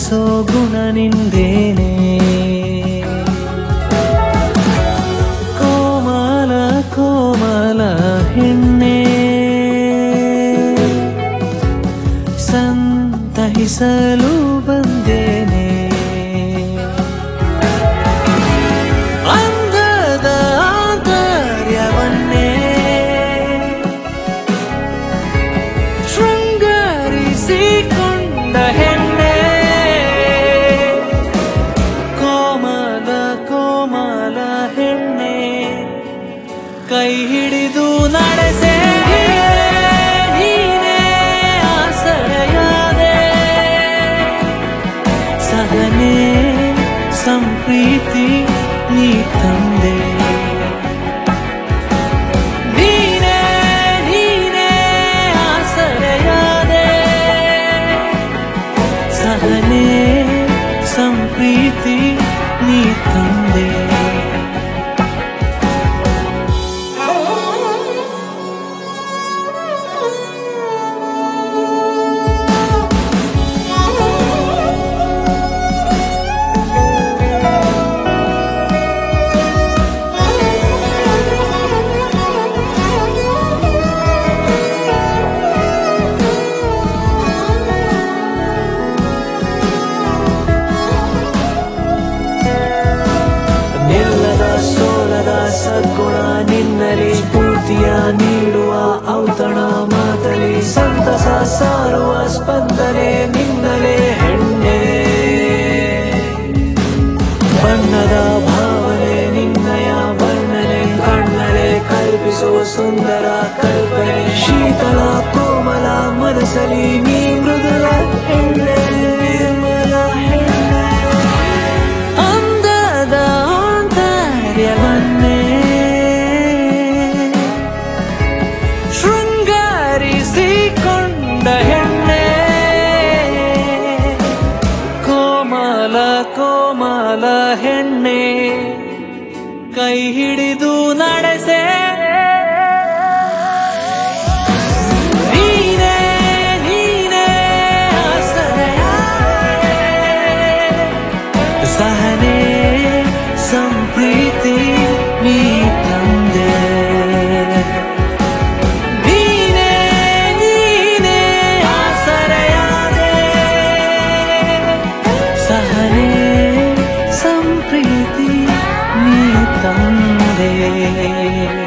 ನಡೆಸೋ ಗುಣ ನಿಂದೇನೆ ಕೋಮಲ ಕೋಮಲ ಹೆಣ್ಣೆ ಸಂತಹಿಸಲು ಬಂದೇನೆ ಅಂದದ ಆಂತರ್ಯವನ್ನೇ ಶೃಂಗರಿಸಿಕೊಂಡ ಹೆಣ್ಣೆ ಕೋಮಲ ಕೋಮಲ ಹೆಣ್ಣೆ ಕೈ ಹಿಡಿದು ನಡೆಸೆ ನೀನೇ ಆಸರೆಯಾದೆ ಸಹನೆ ಸಂಪ್ರೀತಿ ನೀ ತಂದೆ ನೀನೇ ನೀನೇ ಆಸರೆಯಾದೆ ಸಹನೆ ಸಂಪ್ರೀತಿ ನೀ ತಂದೆ ನಿಲ್ಲದ ಸೋಲದ ಸದ್ಗುಣ ನಿನ್ನಲಿ ಸ್ಫೂರ್ತಿಯ ನೀಡುವ ಔತಣ ಮಾತಲಿ ಸಂತಸ ಸಾರುವ ಸ್ಪಂದನೆ ನಿನ್ನಲೇ ಹೆಣ್ಣೆ ಬಣ್ಣದ ಭಾವನೆ ನಿನ್ನಯ ವರ್ಣನೆ ಕಣ್ಣಲೆ ಕಲ್ಪಿಸುವ ಸುಂದರ ಕಲ್ಪನೆ ಶೀತಲ ಕೋಮಲ ಮನಸಲಿ ನೀ ಮೃದುಲ ಹೆಣ್ಣೆ ನಿರ್ಮಲ ಹೆಣ್ಣೆ ಅಂದದ ಆಂತರ್ಯವನ್ನೇ ಶೃಂಗರಿಸಿಕೊಂಡ ಹೆಣ್ಣೆ ಕೋಮಲ ಕೋಮಲ ಹೆಣ್ಣೆ ಕೈ ಹಿಡಿದು ನಡೆಸೆ ನೀನೇ ನೀನೇ ಆಸರೆಯಾದೆ. ಸಹನೆ ಸಂಪ್ರೀತಿ ನೀ ತಂದೆ ನೀನೇ ನೀನೇ ಆಸರೆಯಾದೆ ಸಹನೆ ಸಂಪ್ರೀತಿ ನೀ ತಂದೆ